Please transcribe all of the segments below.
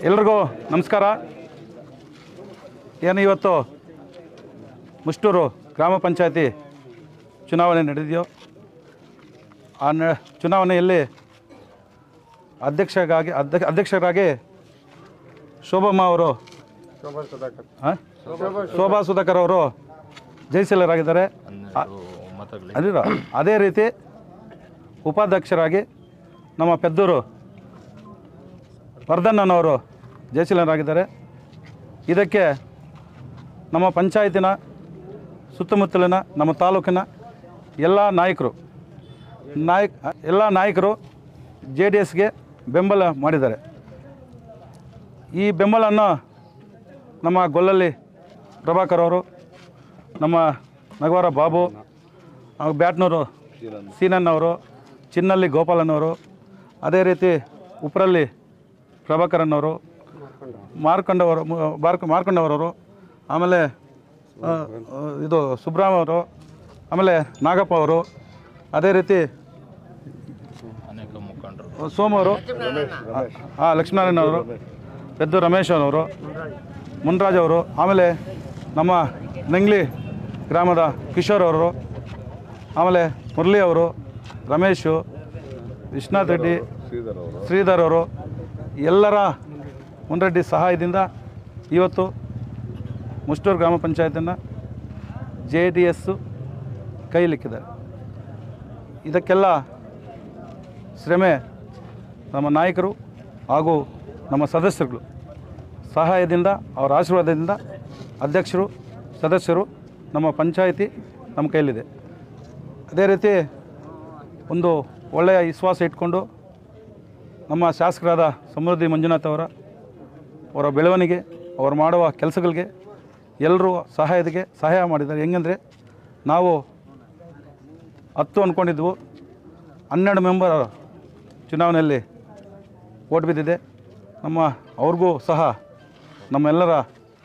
ಎಲ್ರಿಗೂ ನಮಸ್ಕಾರ ಏನು ಇವತ್ತು ಮುಷ್ಟೂರು ಗ್ರಾಮ ಪಂಚಾಯತಿ ಚುನಾವಣೆ ನಡೆದಿದೆಯೋ ಆ ನ ಚುನಾವಣೆಯಲ್ಲಿ ಅಧ್ಯಕ್ಷರಾಗಿ ಅಧ್ಯ ಅಧ್ಯಕ್ಷರಾಗಿ ಶೋಭಮ್ಮ ಅವರು ಹಾಂ ಶೋಭಾ ಸುಧಾಕರ್ ಅವರು ಜಯಶೀಲರಾಗಿದ್ದಾರೆ ಅದಿರ ಅದೇ ರೀತಿ ಉಪಾಧ್ಯಕ್ಷರಾಗಿ ನಮ್ಮ ಪೆದ್ದೂರು ವರ್ಧನ್ನನವರು ಜಯಶೀಲರಾಗಿದ್ದಾರೆ ಇದಕ್ಕೆ ನಮ್ಮ ಪಂಚಾಯತಿನ ಸುತ್ತಮುತ್ತಲಿನ ನಮ್ಮ ತಾಲೂಕಿನ ಎಲ್ಲ ನಾಯಕರು ನಾಯಕ ಎಲ್ಲ ನಾಯಕರು ಜೆ ಡಿ ಎಸ್ಗೆ ಬೆಂಬಲ ಮಾಡಿದ್ದಾರೆ ಈ ಬೆಂಬಲವನ್ನು ನಮ್ಮ ಗೊಲ್ಲಲ್ಲಿ ಪ್ರಭಾಕರ್ ಅವರು ನಮ್ಮ ನಗವಾರ ಬಾಬು ಹಾಗೂ ಬ್ಯಾಟ್ನೂರು ಸೀನನ್ ಅವರು ಚಿನ್ನಲ್ಲಿ ಗೋಪಾಲನವರು ಅದೇ ರೀತಿ ಉಪ್ರಲ್ಲಿ ಪ್ರಭಾಕರನ್ ಅವರು ಮಾರ್ಕೊಂಡವರು ಮಾರ್ಕ ಮಾರ್ಕೊಂಡವರವರು ಆಮೇಲೆ ಆ, ಆ, ಇದು ಸುಬ್ರಾಮ್ ಅವರು ಆಮೇಲೆ ನಾಗಪ್ಪ ಅವರು ಅದೇ ರೀತಿ ಅನೇಕ ಮುಖಂಡರು ಸೋಮು ಅವರು ಹಾಂ ಲಕ್ಷ್ಮೀನಾರಾಯಣ ಅವರು ಪೆದ್ದು ರಮೇಶ್ ಅವರು ಮುನ್ರಾಜ್ ಅವರು ಆಮೇಲೆ ನಮ್ಮ ನಂಗ್ಲಿ ಗ್ರಾಮದ ಕಿಶೋರ್ ಅವರು ಆಮೇಲೆ ಮುರಳಿ ಅವರು ರಮೇಶು ವಿಶ್ವನಾಥ್ ರೆಡ್ಡಿ ಶ್ರೀಧರ್ ಅವರು ಎಲ್ಲರ ಮುನ್ರೆಡ್ಡಿ ಸಹಾಯದಿಂದ ಇವತ್ತು ಮುಷ್ಟೂರು ಗ್ರಾಮ ಪಂಚಾಯತನ್ನು ಜೆ ಡಿ ಎಸ್ಸು ಕೈಲಿಕ್ಕಿದ್ದಾರೆ ಇದಕ್ಕೆಲ್ಲ ಶ್ರಮೆ ನಮ್ಮ ನಾಯಕರು ಹಾಗೂ ನಮ್ಮ ಸದಸ್ಯರುಗಳು ಸಹಾಯದಿಂದ ಅವರ ಆಶೀರ್ವಾದದಿಂದ ಅಧ್ಯಕ್ಷರು ಸದಸ್ಯರು ನಮ್ಮ ಪಂಚಾಯಿತಿ ನಮ್ಮ ಕೈಲಿದೆ ಅದೇ ರೀತಿ ಒಂದು ಒಳ್ಳೆಯ ವಿಶ್ವಾಸ ಇಟ್ಕೊಂಡು ನಮ್ಮ ಶಾಸಕರಾದ ಸಮೃದ್ಧಿ ಮಂಜುನಾಥ್ ಅವರ ಅವರ ಬೆಳವಣಿಗೆ ಅವರು ಮಾಡುವ ಕೆಲಸಗಳಿಗೆ ಎಲ್ಲರೂ ಸಹಾಯದಿಗೆ ಸಹಾಯ ಮಾಡಿದ್ದಾರೆ ಹೆಂಗಂದರೆ ನಾವು ಹತ್ತು ಅಂದ್ಕೊಂಡಿದ್ವು ಹನ್ನೆರಡು ಮೆಂಬರ್ ಚುನಾವಣೆಯಲ್ಲಿ ಓಟ್ ಬಿದ್ದಿದೆ ನಮ್ಮ ಅವ್ರಿಗೂ ಸಹ ನಮ್ಮೆಲ್ಲರ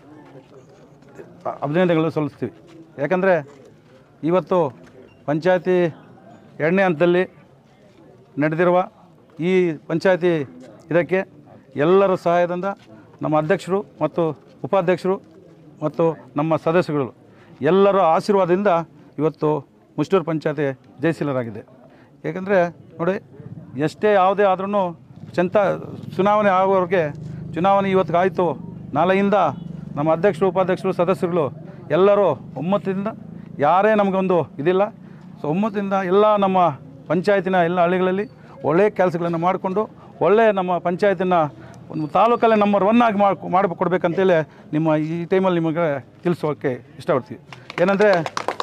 ಅಭಿನಂದನೆಗಳು ಸಲ್ಲಿಸ್ತೀವಿ ಯಾಕಂದರೆ ಇವತ್ತು ಪಂಚಾಯತಿ ಎರಡನೇ ಹಂತದಲ್ಲಿ ನಡೆದಿರುವ ಈ ಪಂಚಾಯತಿ ಇದಕ್ಕೆ ಎಲ್ಲರ ಸಹಾಯದಿಂದ ನಮ್ಮ ಅಧ್ಯಕ್ಷರು ಮತ್ತು ಉಪಾಧ್ಯಕ್ಷರು ಮತ್ತು ನಮ್ಮ ಸದಸ್ಯರುಗಳು ಎಲ್ಲರ ಆಶೀರ್ವಾದದಿಂದ ಇವತ್ತು ಮುಷ್ಟೂರು ಪಂಚಾಯತಿ ಜಯಶೀಲರಾಗಿದೆ ಏಕೆಂದರೆ ನೋಡಿ ಎಷ್ಟೇ ಯಾವುದೇ ಆದ್ರೂ ಚಂತ ಚುನಾವಣೆ ಆಗೋರಿಗೆ ಚುನಾವಣೆ ಇವತ್ತಿಗೆ ಆಯಿತು ನಾಳೆಯಿಂದ ನಮ್ಮ ಅಧ್ಯಕ್ಷರು ಉಪಾಧ್ಯಕ್ಷರು ಸದಸ್ಯರುಗಳು ಎಲ್ಲರೂ ಒಮ್ಮತದಿಂದ ಯಾರೇ ನಮಗೊಂದು ಇದಿಲ್ಲ ಸೊ ಒಮ್ಮತದಿಂದ ಎಲ್ಲ ನಮ್ಮ ಪಂಚಾಯತಿನ ಎಲ್ಲ ಹಳ್ಳಿಗಳಲ್ಲಿ ಒಳ್ಳೆಯ ಕೆಲಸಗಳನ್ನು ಮಾಡಿಕೊಂಡು ಒಳ್ಳೆಯ ನಮ್ಮ ಪಂಚಾಯತಿನ ಒಂದು ತಾಲೂಕಲ್ಲೇ ನಂಬರ್ ಒನ್ ಆಗಿ ಮಾಡಿ ಮಾಡಿ ಕೊಡಬೇಕಂತೇಳಿ ನಿಮ್ಮ ಈ ಟೈಮಲ್ಲಿ ನಿಮಗೆ ತಿಳಿಸೋಕ್ಕೆ ಇಷ್ಟಪಡ್ತೀವಿ ಏನಂದರೆ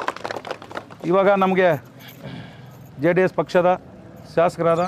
ಇವಾಗ ನಮಗೆ ಜೆ ಡಿ ಎಸ್ ಪಕ್ಷದ ಶಾಸಕರಾದ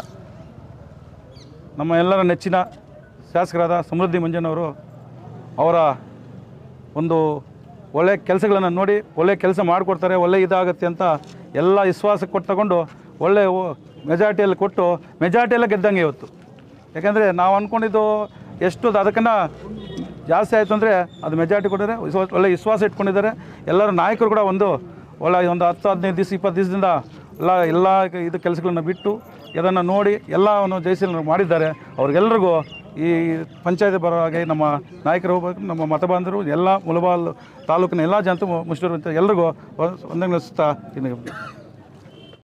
ನಮ್ಮ ಎಲ್ಲರ ನೆಚ್ಚಿನ ಶಾಸಕರಾದ ಸಮೃದ್ಧಿ ಮಂಜನವರು ಅವರ ಒಂದು ಒಳ್ಳೆಯ ಕೆಲಸಗಳನ್ನು ನೋಡಿ ಒಳ್ಳೆಯ ಕೆಲಸ ಮಾಡಿಕೊಡ್ತಾರೆ ಒಳ್ಳೆ ಇದಾಗುತ್ತೆ ಅಂತ ಎಲ್ಲ ವಿಶ್ವಾಸ ಕೊಟ್ಟು ತಗೊಂಡು ಒಳ್ಳೆ ಮೆಜಾರಿಟಿಯಲ್ಲಿ ಕೊಟ್ಟು ಮೆಜಾರಿಟಿಯೆಲ್ಲ ಗೆದ್ದಂಗೆ ಇವತ್ತು ಯಾಕೆಂದರೆ ನಾವು ಅಂದ್ಕೊಂಡಿದ್ದು ಎಷ್ಟು ಅದಕ್ಕಿಂತ ಜಾಸ್ತಿ ಆಯಿತು ಅಂದರೆ ಅದು ಮೆಜಾರಿಟಿ ಕೊಟ್ಟಿದ್ದಾರೆ ವಿಶ್ವಾಸ ಒಳ್ಳೆ ವಿಶ್ವಾಸ ಇಟ್ಕೊಂಡಿದ್ದಾರೆ ಎಲ್ಲರೂ ನಾಯಕರು ಕೂಡ ಒಂದು ಒಳ್ಳೆ ಒಂದು ಹತ್ತು ಹದಿನೈದು ದಿವಸ ಇಪ್ಪತ್ತು ದಿವಸದಿಂದ ಎಲ್ಲ ಎಲ್ಲ ಇದು ಕೆಲಸಗಳನ್ನ ಬಿಟ್ಟು ಇದನ್ನು ನೋಡಿ ಎಲ್ಲವನ್ನು ಜಯಶೀಲ ಮಾಡಿದ್ದಾರೆ ಅವ್ರಿಗೆಲ್ರಿಗೂ ಈ ಪಂಚಾಯತ್ ಬರೋಹಾಗೆ ನಮ್ಮ ನಾಯಕರು ಹೋಗ್ಬೇಕು ನಮ್ಮ ಮತ ಬಾಂಧವರು ಎಲ್ಲ ಮುಳಬಾಲ್ ತಾಲೂಕಿನ ಎಲ್ಲ ಜನತೆ ಮುಷ್ಟಿರು ಎಲ್ರಿಗೂ ಒಂದಂಗೆ ಸುತ್ತಾ